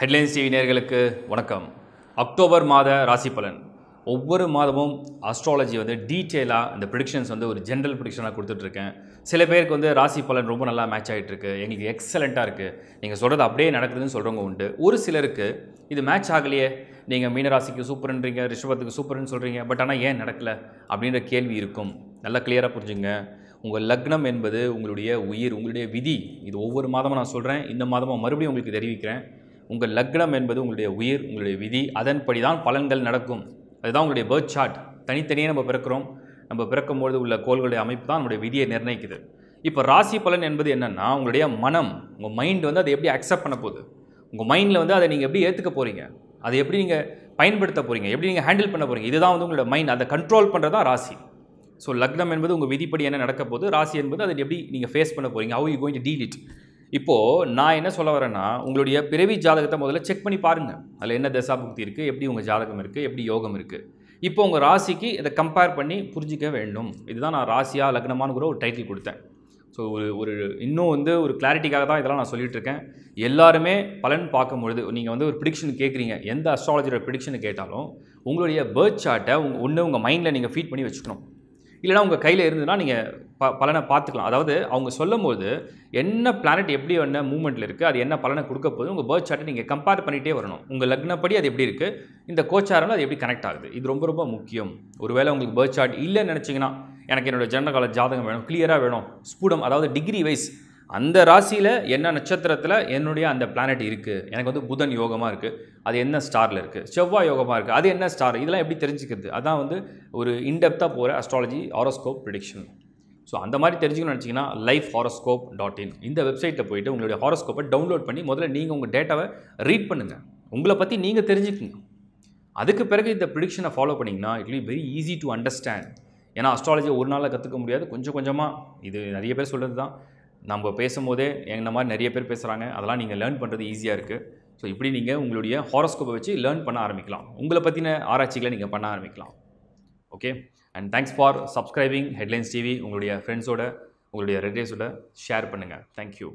headlines TV நேயர்களுக்கு வணக்கம் October மாத ராசி பலன் ஒவ்வொரு மாதமும் அஸ்ட்ராலஜி வந்து டீட்டெயிலாக இந்த ப்ரிடிக்ஷன்ஸ் வந்து ஒரு ஜென்ரல் ப்ரிடிக்ஷனாக கொடுத்துட்ருக்கேன் சில பேருக்கு வந்து ராசி பலன் ரொம்ப நல்லா மேட்ச் ஆகிட்டு இருக்கு எங்களுக்கு எக்ஸலண்ட்டாக இருக்குது நீங்கள் சொல்கிறது அப்படியே நடக்குதுன்னு சொல்கிறவங்க உண்டு ஒரு சிலருக்கு இது மேட்ச் ஆகலையே நீங்கள் மீனராசிக்கு சூப்பர்ன்றீங்க ரிஷபத்துக்கு சூப்பர்னு சொல்கிறீங்க பட் ஆனால் ஏன் நடக்கலை அப்படின்ற கேள்வி இருக்கும் நல்லா கிளியராக புரிஞ்சுங்க உங்கள் லக்னம் என்பது உங்களுடைய உயிர் உங்களுடைய விதி இது ஒவ்வொரு மாதமும் நான் சொல்கிறேன் இந்த மாதமும் மறுபடியும் உங்களுக்கு தெரிவிக்கிறேன் உங்கள் லக்னம் என்பது உங்களுடைய உயிர் உங்களுடைய விதி அதன்படி தான் பலன்கள் நடக்கும் அதுதான் உங்களுடைய பேர்த் சார்ட் தனித்தனியாக நம்ம பிறக்கிறோம் நம்ம பிறக்கும்பொழுது உள்ள கோள்களுடைய அமைப்பு தான் நம்முடைய விதியை நிர்ணயிக்குது இப்போ ராசி பலன் என்பது என்னென்னா உங்களுடைய மனம் உங்கள் மைண்ட் வந்து அதை எப்படி அக்செப்ட் பண்ண போகுது உங்கள் மைண்டில் வந்து அதை நீங்கள் எப்படி ஏற்றுக்க போகிறீங்க அதை எப்படி நீங்கள் பயன்படுத்த போகிறீங்க எப்படி நீங்கள் ஹேண்டில் பண்ண போகிறீங்க இதுதான் வந்து உங்களோட மைண்ட் அதை கண்ட்ரோல் பண்ணுறது தான் ராசி ஸோ லக்னம் என்பது உங்கள் விதிப்படி என்ன நடக்க போகுது ராசி என்பது அதை எப்படி நீங்கள் ஃபேஸ் பண்ண போகிறீங்க how you going to deal it இப்போது நான் என்ன சொல்ல வரேன்னா உங்களுடைய பிறவி ஜாதகத்தை முதல்ல செக் பண்ணி பாருங்கள் அதில் என்ன தசாபுக்தி இருக்குது எப்படி உங்கள் ஜாதகம் இருக்குது எப்படி யோகம் இருக்குது இப்போ உங்கள் ராசிக்கு இதை கம்பேர் பண்ணி புரிஞ்சிக்க வேண்டும் இதுதான் நான் ராசியா லக்னமானுங்கிற ஒரு டைட்டில் கொடுத்தேன் ஸோ ஒரு ஒரு இன்னும் வந்து ஒரு கிளாரிட்டிக்காக தான் இதெல்லாம் நான் சொல்லிட்டு இருக்கேன் எல்லாருமே பலன் பார்க்கும்பொழுது நீங்கள் வந்து ஒரு ப்ரிடிக்ஷன் கேட்குறீங்க எந்த அஸ்ட்ராலஜியோட ப்ரிடிக்ஷன் கேட்டாலும் உங்களுடைய பேர்த் சார்ட்டை உங்க ஒன்று உங்கள் மைண்டில் நீங்கள் ஃபீட் பண்ணி வச்சுக்கணும் இல்லைனா உங்கள் கையில் இருந்ததுன்னா நீங்கள் ப பலனை பார்த்துக்கலாம் அதாவது அவங்க சொல்லும்போது என்ன பிளானட் எப்படி என்ன மூவ்மெண்ட்டில் இருக்குது அது என்ன பலனை கொடுக்க போகுது உங்கள் பேர்த் சார்ட்டை நீங்கள் கம்பேர் பண்ணிகிட்டே வரணும் உங்கள் லக்னப்படி அது எப்படி இருக்குது இந்த கோச்சாரம் அது எப்படி கனெக்ட் ஆகுது இது ரொம்ப ரொம்ப முக்கியம் ஒருவேளை உங்களுக்கு பேர்த் சார்ட் இல்லைன்னு நினச்சிங்கன்னா எனக்கு என்னோட ஜென்ரல் கால ஜாதகம் வேணும் கிளியராக வேணும் ஸ்பூடம் அதாவது டிகிரி வைஸ் அந்த ராசியில் என்ன நட்சத்திரத்தில் என்னுடைய அந்த பிளானட் இருக்குது எனக்கு வந்து புதன் யோகமாக இருக்குது அது என்ன ஸ்டாரில் இருக்குது செவ்வாய் யோகமாக இருக்குது அது என்ன ஸ்டார் இதெல்லாம் எப்படி தெரிஞ்சுக்கிறது அதான் வந்து ஒரு இன்டெப்த்தாக போகிற அஸ்ட்ராலஜி ஹாரோஸ்கோப் ப்ரிடிக்ஷன் ஸோ அந்த மாதிரி தெரிஞ்சுக்கணும்னு நினச்சிங்கன்னா லைஃப் ஹாரோஸ்கோப் டாட் இன் இந்த வெப்சைட்டில் போயிட்டு உங்களுடைய ஹாரோஸ்கோப்பை டவுன்லோட் பண்ணி முதல்ல நீங்கள் உங்கள் டேட்டாவை ரீட் பண்ணுங்கள் உங்களை பற்றி நீங்கள் தெரிஞ்சுக்குங்க அதுக்கு பிறகு இந்த ப்ரிடிக்ஷனை ஃபாலோ பண்ணிங்கன்னா it will very easy to understand ஏன்னா அஸ்ட்ராலஜி ஒரு நாளில் கற்றுக்க முடியாது கொஞ்சம் கொஞ்சமாக இது நிறைய பேர் சொல்கிறது தான் நம்ம பேசும்போதே என்ன மாதிரி நிறைய பேர் பேசுகிறாங்க அதெல்லாம் நீங்கள் லேர்ன் பண்ணுறது ஈஸியாக இருக்குது ஸோ இப்படி நீங்கள் உங்களுடைய ஹாரோஸ்கோப்பை வச்சு லேர்ன் பண்ண ஆரம்பிக்கலாம் உங்களை பற்றின ஆராய்ச்சிகளை நீங்கள் பண்ண ஆரம்பிக்கலாம் okay and thanks for subscribing headlines TV உங்களுடைய ஃப்ரெண்ட்ஸோட உங்களுடைய ரிலேட்டிவ்ஸோட ஷேர் பண்ணுங்கள் தேங்க்யூ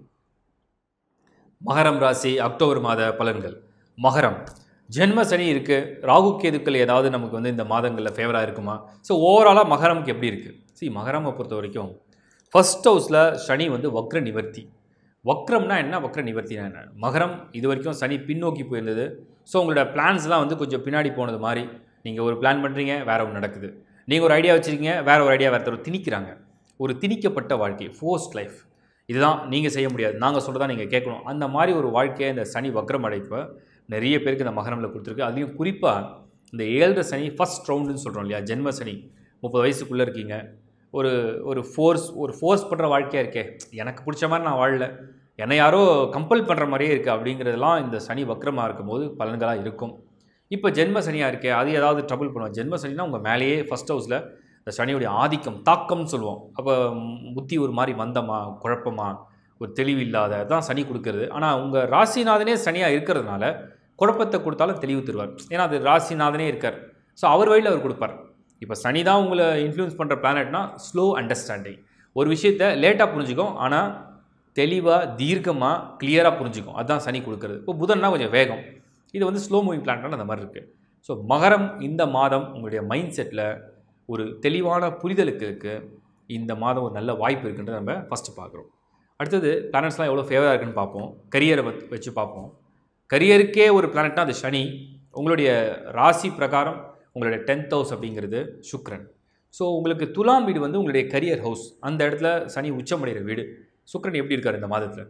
மகரம் ராசி அக்டோபர் மாத பலன்கள் மகரம் ஜென்ம சனி இருக்குது ராகு கேதுக்கள் ஏதாவது நமக்கு வந்து இந்த மாதங்களில் ஃபேவராக இருக்குமா ஸோ ஓவராலாக மகரமுக்கு எப்படி இருக்குது see மகரமை பொறுத்த வரைக்கும் ஃபர்ஸ்ட் ஹவுஸில் சனி வந்து வக்ர நிவர்த்தி வக்ரம்னா என்ன வக்ர நிவர்த்தினா என்ன மகரம் இது வரைக்கும் சனி பின்னோக்கி போயிருந்தது ஸோ உங்களோட பிளான்ஸ்லாம் வந்து கொஞ்சம் பின்னாடி போனது மாதிரி நீங்கள் ஒரு பிளான் பண்ணுறீங்க வேற ஒன்று நடக்குது நீங்கள் ஒரு ஐடியா வச்சுருக்கீங்க வேற ஒரு ஐடியா வேறு திணிக்கிறாங்க ஒரு திணிக்கப்பட்ட வாழ்க்கை ஃபோர்ஸ்ட் லைஃப் இதுதான் நீங்கள் செய்ய முடியாது நாங்கள் சொல்கிறதா நீங்கள் கேட்கணும் அந்த மாதிரி ஒரு வாழ்க்கையை இந்த சனி வக்ரம் அடைப்ப நிறைய பேருக்கு இந்த மகரமில் கொடுத்துருக்கு அதுலேயும் குறிப்பாக இந்த ஏழரை சனி ஃபஸ்ட் ரவுண்டுன்னு சொல்கிறோம் இல்லையா ஜென்ம சனி முப்பது வயசுக்குள்ளே இருக்கீங்க ஒரு ஒரு ஃபோர்ஸ் ஒரு ஃபோர்ஸ் பண்ணுற வாழ்க்கையாக இருக்கே எனக்கு பிடிச்ச மாதிரி நான் வாழல என்னை யாரோ கம்பல் பண்ணுற மாதிரியே இருக்குது அப்படிங்கிறதெல்லாம் இந்த சனி வக்ரமாக இருக்கும்போது பலன்களாக இருக்கும் இப்போ ஜென்ம சனியாக இருக்கே அது ஏதாவது ட்ரபிள் பண்ணுவோம் ஜென்ம சனினா உங்கள் மேலேயே ஃபஸ்ட் ஹவுஸில் இந்த சனியுடைய ஆதிக்கம் தாக்கம்னு சொல்லுவோம் அப்போ புத்தி ஒரு மாதிரி மந்தமா குழப்பமா ஒரு தெளிவு இல்லாத தான் சனி கொடுக்கறது ஆனால் உங்கள் ராசிநாதனே சனியாக இருக்கிறதுனால குழப்பத்தை கொடுத்தாலும் தெளிவு தருவார் ஏன்னா அது ராசிநாதனே இருக்கார் ஸோ அவர் வழியில் அவர் கொடுப்பார் இப்போ சனி தான் உங்களை இன்ஃப்ளூயன்ஸ் பண்ணுற பிளானட்னா ஸ்லோ அண்டர்ஸ்டாண்டிங் ஒரு விஷயத்தை லேட்டாக புரிஞ்சுக்கும் ஆனால் தெளிவாக தீர்க்கமாக கிளியராக புரிஞ்சுக்கும் அதுதான் சனி கொடுக்கறது இப்போ புதன்னா கொஞ்சம் வேகம் இது வந்து ஸ்லோ மூவிங் பிளானட்னா அந்த மாதிரி இருக்குது ஸோ மகரம் இந்த மாதம் உங்களுடைய மைண்ட் செட்டில் ஒரு தெளிவான புரிதலுக்கு இருக்குது இந்த மாதம் ஒரு நல்ல வாய்ப்பு இருக்குன்றத நம்ம ஃபஸ்ட்டு பார்க்குறோம் அடுத்தது பிளானட்ஸ்லாம் எவ்வளோ ஃபேவராக இருக்குன்னு பார்ப்போம் கரியரை வச்சு பார்ப்போம் கரியருக்கே ஒரு பிளானட்னா அது சனி உங்களுடைய ராசி பிரகாரம் உங்களுடைய டென்த் ஹவுஸ் அப்படிங்கிறது சுக்ரன் ஸோ உங்களுக்கு துலாம் வீடு வந்து உங்களுடைய கரியர் ஹவுஸ் அந்த இடத்துல சனி உச்சமடைகிற வீடு சுக்ரன் எப்படி இருக்கார் இந்த மாதத்தில்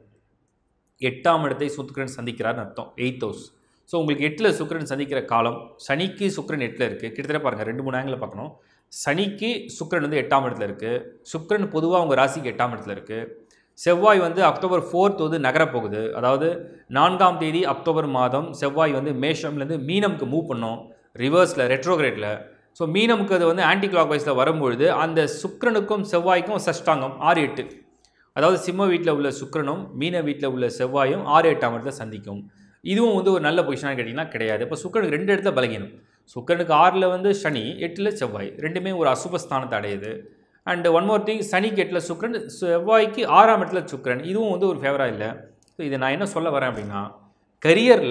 எட்டாம் இடத்தை சுக்ரன் சந்திக்கிறார்னு அர்த்தம் எயித் ஹவுஸ் ஸோ உங்களுக்கு எட்டில் சுக்ரன் சந்திக்கிற காலம் சனிக்கு சுக்ரன் எட்டில் இருக்குது கிட்டத்தட்ட பாருங்கள் ரெண்டு மூணு ஆங்கிளில் பார்க்கணும் சனிக்கு சுக்ரன் வந்து எட்டாம் இடத்துல இருக்குது சுக்ரன் பொதுவாக உங்கள் ராசிக்கு எட்டாம் இடத்துல இருக்குது செவ்வாய் வந்து அக்டோபர் ஃபோர்த் வந்து நகரப் போகுது அதாவது நான்காம் தேதி அக்டோபர் மாதம் செவ்வாய் வந்து மேஷம்லேருந்து மீனம்க்கு மூவ் பண்ணோம் ரிவர்ஸில் ரெட்ரோகிரேட்டில் ஸோ மீனமுக்கு அது வந்து ஆன்டி கிளாக் வைஸில் வரும்பொழுது அந்த சுக்ரனுக்கும் செவ்வாய்க்கும் சஷ்டாங்கம் ஆறு எட்டு அதாவது சிம்ம வீட்டில் உள்ள சுக்கிரனும் மீன வீட்டில் உள்ள செவ்வாயும் ஆறு எட்டாம் இடத்துல சந்திக்கும் இதுவும் வந்து ஒரு நல்ல பொசிஷனாக கேட்டிங்கன்னா கிடையாது இப்போ சுக்கிரனுக்கு ரெண்டு இடத்துல பலகீனம் சுக்கிரனுக்கு ஆறில் வந்து சனி எட்டில் செவ்வாய் ரெண்டுமே ஒரு அசுபஸ்தானத்தை அடையுது அண்ட் ஒன் மோர் திங் சனிக்கு எட்டில் சுக்கிரன் செவ்வாய்க்கு ஆறாம் இடத்துல சுக்கிரன் இதுவும் வந்து ஒரு ஃபேவராக இல்லை ஸோ இதை நான் என்ன சொல்ல வரேன் அப்படின்னா கரியரில்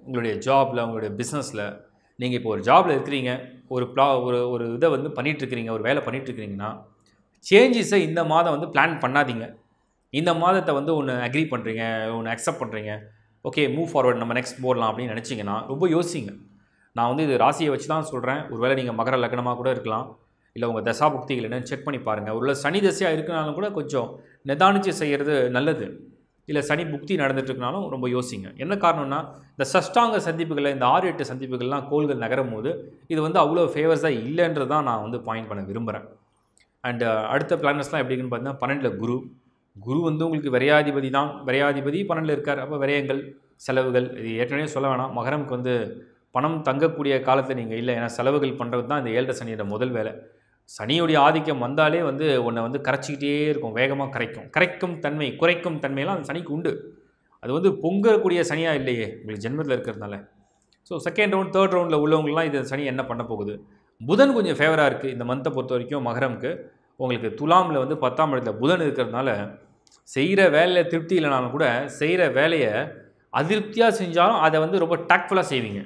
உங்களுடைய ஜாபில் உங்களுடைய பிஸ்னஸில் நீங்கள் இப்போ ஒரு ஜாபில் இருக்கிறீங்க ஒரு ப்ளா ஒரு ஒரு இதை வந்து பண்ணிகிட்ருக்கிறீங்க ஒரு வேலை பண்ணிகிட்ருக்கிறீங்கன்னா சேஞ்சஸை இந்த மாதம் வந்து பிளான் பண்ணாதீங்க இந்த மாதத்தை வந்து ஒன்று அக்ரி பண்ணுறீங்க ஒன்று அக்செப்ட் பண்ணுறீங்க ஓகே மூவ் ஃபார்வர்ட் நம்ம நெக்ஸ்ட் போடலாம் அப்படின்னு நினச்சிங்கன்னா ரொம்ப யோசிங்க நான் வந்து இது ராசியை வச்சு தான் சொல்கிறேன் ஒருவேளை நீங்கள் மகர லக்னமாக கூட இருக்கலாம் இல்லை உங்கள் தசா புக்திகள் என்னன்னு செக் பண்ணி பாருங்கள் ஒரு சனி தசையாக இருக்கனாலும் கூட கொஞ்சம் நிதானிச்சு செய்கிறது நல்லது இல்லை சனி புக்தி நடந்துட்டு இருக்கனாலும் ரொம்ப யோசிங்க என்ன காரணம்னா இந்த சஷ்டாங்க சந்திப்புகளில் இந்த ஆறு எட்டு சந்திப்புகள்லாம் கோள்கள் நகரும் போது இது வந்து அவ்வளோ ஃபேவர்ஸாக இல்லைன்றது தான் நான் வந்து பாயிண்ட் பண்ண விரும்புகிறேன் அண்ட் அடுத்த பிளானட்ஸ்லாம் எப்படி இருக்குன்னு பார்த்தீங்கன்னா பன்னெண்டில் குரு குரு வந்து உங்களுக்கு விரையாதிபதி தான் விரையாதிபதி பன்னெண்டில் இருக்கார் அப்போ விரயங்கள் செலவுகள் இது ஏற்கனவே சொல்ல வேணாம் மகரமுக்கு வந்து பணம் தங்கக்கூடிய காலத்தில் நீங்கள் இல்லை ஏன்னா செலவுகள் பண்ணுறது தான் இந்த ஏழரை சனியோட முதல் வேலை சனியுடைய ஆதிக்கம் வந்தாலே வந்து உன்னை வந்து கரைச்சிக்கிட்டே இருக்கும் வேகமாக கரைக்கும் கரைக்கும் தன்மை குறைக்கும் தன்மையெல்லாம் அந்த சனிக்கு உண்டு அது வந்து பொங்கக்கூடிய சனியாக இல்லையே உங்களுக்கு ஜென்மத்தில் இருக்கிறதுனால ஸோ செகண்ட் ரவுண்ட் தேர்ட் ரவுண்டில் உள்ளவங்கலாம் இது சனி என்ன பண்ண போகுது புதன் கொஞ்சம் ஃபேவராக இருக்குது இந்த மந்த்தை பொறுத்த வரைக்கும் மகரமுக்கு உங்களுக்கு துலாமில் வந்து பத்தாம் இடத்துல புதன் இருக்கிறதுனால செய்கிற வேலையில் திருப்தி இல்லைனாலும் கூட செய்கிற வேலையை அதிருப்தியாக செஞ்சாலும் அதை வந்து ரொம்ப டாக்ட்ஃபுல்லாக செய்வீங்க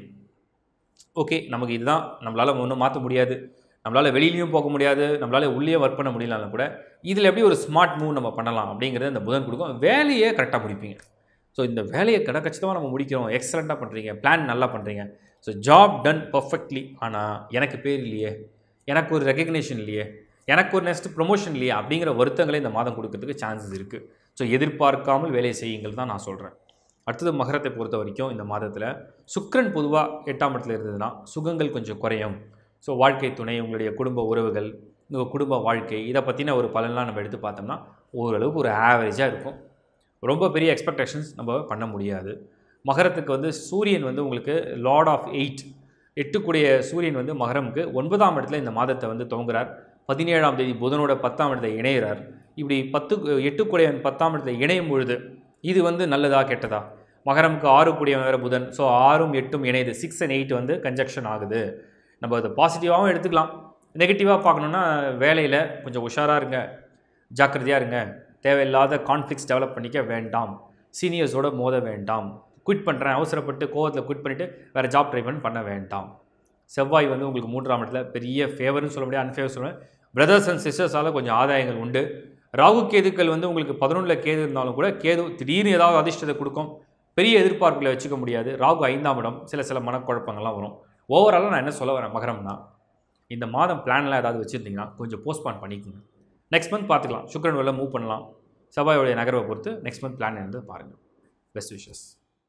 ஓகே நமக்கு இதுதான் நம்மளால் ஒன்றும் மாற்ற முடியாது நம்மளால் வெளியிலையும் போக முடியாது நம்மளால் உள்ளே ஒர்க் பண்ண முடியலனாலும் கூட இதில் எப்படி ஒரு ஸ்மார்ட் மூவ் நம்ம பண்ணலாம் அப்படிங்கிறத இந்த புதன் கொடுக்கும் வேலையை கரெக்டாக முடிப்பீங்க ஸோ இந்த வேலையை கடக்கச்சிதமாக நம்ம முடிக்கிறோம் எக்ஸலண்ட்டாக பண்ணுறீங்க பிளான் நல்லா பண்ணுறீங்க ஸோ ஜாப் டன் பர்ஃபெக்ட்லி ஆனால் எனக்கு பேர் இல்லையே எனக்கு ஒரு ரெகக்னேஷன் இல்லையே எனக்கு ஒரு நெக்ஸ்ட் ப்ரொமோஷன் இல்லையா அப்படிங்கிற வருத்தங்களை இந்த மாதம் கொடுக்கறதுக்கு சான்சஸ் இருக்குது ஸோ எதிர்பார்க்காமல் வேலையை செய்யுங்கள் தான் நான் சொல்கிறேன் அடுத்தது மகரத்தை பொறுத்த வரைக்கும் இந்த மாதத்தில் சுக்கிரன் பொதுவாக எட்டாம் இடத்துல இருந்ததுன்னா சுகங்கள் கொஞ்சம் குறையும் ஸோ வாழ்க்கை துணை உங்களுடைய குடும்ப உறவுகள் உங்கள் குடும்ப வாழ்க்கை இதை பற்றின ஒரு பலன்லாம் நம்ம எடுத்து பார்த்தோம்னா ஓரளவுக்கு ஒரு ஆவரேஜாக இருக்கும் ரொம்ப பெரிய எக்ஸ்பெக்டேஷன்ஸ் நம்ம பண்ண முடியாது மகரத்துக்கு வந்து சூரியன் வந்து உங்களுக்கு லார்ட் ஆஃப் எயிட் எட்டுக்குடைய சூரியன் வந்து மகரமுக்கு ஒன்பதாம் இடத்துல இந்த மாதத்தை வந்து துவங்குறார் பதினேழாம் தேதி புதனோட பத்தாம் இடத்துல இணையிறார் இப்படி பத்து எட்டுக்குடையவன் பத்தாம் இடத்துல இணையும் பொழுது இது வந்து நல்லதா கெட்டதா மகரமுக்கு ஆறு கூடியவன் வேறு புதன் ஸோ ஆறும் எட்டும் இணையுது சிக்ஸ் அண்ட் எயிட் வந்து கன்ஜக்ஷன் ஆகுது நம்ம அதை பாசிட்டிவாகவும் எடுத்துக்கலாம் நெகட்டிவாக பார்க்கணுன்னா வேலையில் கொஞ்சம் உஷாராக இருங்க ஜாக்கிரதையாக இருங்க தேவையில்லாத கான்ஃப்ளிக்ஸ் டெவலப் பண்ணிக்க வேண்டாம் சீனியர்ஸோட மோத வேண்டாம் குவிட் பண்ணுறேன் அவசரப்பட்டு கோவத்தில் குவிட் பண்ணிவிட்டு வேறு ஜாப் ட்ரை பண்ண பண்ண வேண்டாம் செவ்வாய் வந்து உங்களுக்கு மூன்றாம் இடத்துல பெரிய ஃபேவர்னு சொல்ல முடியாது அன்ஃபேவர் சொல்லுவேன் பிரதர்ஸ் அண்ட் சிஸ்டர்ஸால் கொஞ்சம் ஆதாயங்கள் உண்டு ராகு கேதுக்கள் வந்து உங்களுக்கு பதினொன்றில் கேது இருந்தாலும் கூட கேது திடீர்னு ஏதாவது அதிர்ஷ்டத்தை கொடுக்கும் பெரிய எதிர்பார்ப்புகளை வச்சுக்க முடியாது ராகு ஐந்தாம் இடம் சில சில மனக்குழப்பங்கள்லாம் வரும் ஓவராலாக நான் என்ன சொல்ல வரேன் மகரம்னா இந்த மாதம் பிளான்லாம் ஏதாவது வச்சுருந்தீங்கன்னா கொஞ்சம் போஸ்ட்பான் பண்ணிக்கோங்க நெக்ஸ்ட் மந்த் பார்த்துக்கலாம் சுக்கரன் வெளில மூவ் பண்ணலாம் செவ்வாயோடைய நகர்வை பொறுத்து நெக்ஸ்ட் மந்த் பிளான் இருந்து பாருங்கள் பெஸ்ட் விஷஸ்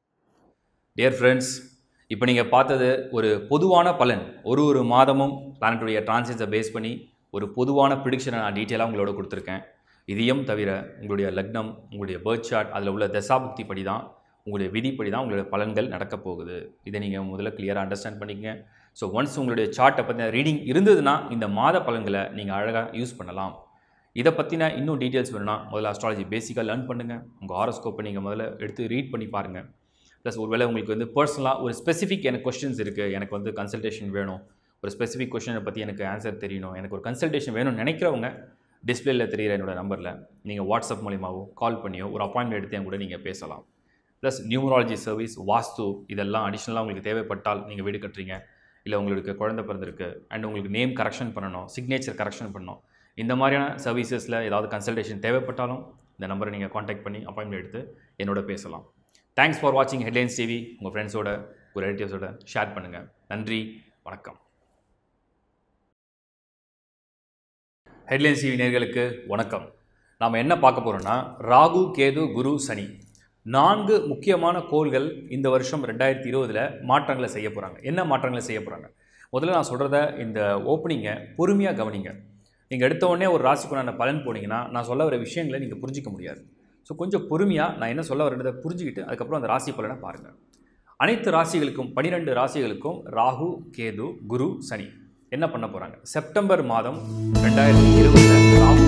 டியர் ஃப்ரெண்ட்ஸ் இப்போ நீங்கள் பார்த்தது ஒரு பொதுவான பலன் ஒரு ஒரு மாதமும் பிளானட்டுடைய டிரான்சிட்ஸை பேஸ் பண்ணி ஒரு பொதுவான ப்ரிடிக்ஷனை நான் டீட்டெயிலாக உங்களோட கொடுத்துருக்கேன் இதையும் தவிர உங்களுடைய லக்னம் உங்களுடைய பேர்த் சார்ட் அதில் உள்ள தசாபுக்தி படி தான் உங்களுடைய விதிப்படி தான் உங்களுடைய பலன்கள் நடக்கப் போகுது இதை நீங்கள் முதல்ல கிளியராக அண்டர்ஸ்டாண்ட் பண்ணிக்கங்க ஸோ ஒன்ஸ் உங்களுடைய சார்ட்டை பற்றின ரீடிங் இருந்ததுன்னா இந்த மாத பலன்களை நீங்கள் அழகாக யூஸ் பண்ணலாம் இதை பற்றின இன்னும் டீட்டெயில்ஸ் வேணும்னா முதல்ல அஸ்ட்ராலஜி பேசிக்காக லேர்ன் பண்ணுங்கள் உங்கள் ஹாரோஸ்கோப்பை நீங்கள் முதல்ல எடுத்து ரீட் பண்ணி பாருங்கள் ப்ளஸ் ஒருவேளை உங்களுக்கு வந்து பர்சனலாக ஒரு ஸ்பெசிஃபிக் எனக்கு கொஸ்டின்ஸ் இருக்குது எனக்கு வந்து கன்சல்டேஷன் வேணும் ஒரு ஸ்பெசிஃபிக் கொஸ்டினை பற்றி எனக்கு ஆன்சர் தெரியணும் எனக்கு ஒரு கன்சல்டேஷன் வேணும்னு நினைக்கிறவங்க டிஸ்பிளேல தெரிகிற என்னோட நம்பரில் நீங்கள் வாட்ஸ்அப் மூலியமாவோ கால் பண்ணியோ ஒரு அப்பாயின்மெண்ட் எடுத்து என் கூட நீங்கள் பேசலாம் ப்ளஸ் நியூமராலஜி சர்வீஸ் வாஸ்து இதெல்லாம் அடிஷ்னலாக உங்களுக்கு தேவைப்பட்டால் நீங்கள் வீடு கட்டுறீங்க இல்லை உங்களுக்கு குழந்தை பிறந்திருக்கு அண்ட் உங்களுக்கு நேம் கரெக்ஷன் பண்ணணும் சிக்னேச்சர் கரெக்ஷன் பண்ணணும் இந்த மாதிரியான சர்வீசஸில் ஏதாவது கன்சல்டேஷன் தேவைப்பட்டாலும் இந்த நம்பரை நீங்கள் காண்டாக்ட் பண்ணி அப்பாயின்மெண்ட் எடுத்து என்னோட பேசலாம் தேங்க்ஸ் ஃபார் வாட்சிங் ஹெட்லைன்ஸ் டிவி உங்கள் ஃப்ரெண்ட்ஸோட உங்கள் ரிலேட்டிவ்ஸோட ஷேர் பண்ணுங்கள் நன்றி வணக்கம் ஹெட்லைன்ஸ் டிவி நேர்களுக்கு வணக்கம் நாம் என்ன பார்க்க போகிறோம்னா ராகு கேது குரு சனி நான்கு முக்கியமான கோள்கள் இந்த வருஷம் ரெண்டாயிரத்தி இருபதில் மாற்றங்களை செய்ய போகிறாங்க என்ன மாற்றங்களை செய்ய போகிறாங்க முதல்ல நான் சொல்கிறத இந்த ஓப்பனிங்கை பொறுமையாக கவனிங்க நீங்கள் எடுத்த உடனே ஒரு ராசிக்குண்டான பலன் போனீங்கன்னா நான் சொல்ல வர விஷயங்களை நீங்கள் புரிஞ்சிக்க முடியாது ஸோ கொஞ்சம் பொறுமையாக நான் என்ன சொல்ல வரேன்றதை புரிஞ்சுக்கிட்டு அதுக்கப்புறம் அந்த ராசி பலனை பாருங்கள் அனைத்து ராசிகளுக்கும் பனிரெண்டு ராசிகளுக்கும் ராகு கேது குரு சனி என்ன பண்ண போகிறாங்க செப்டம்பர் மாதம் ரெண்டாயிரத்தி இருபதில் ராகு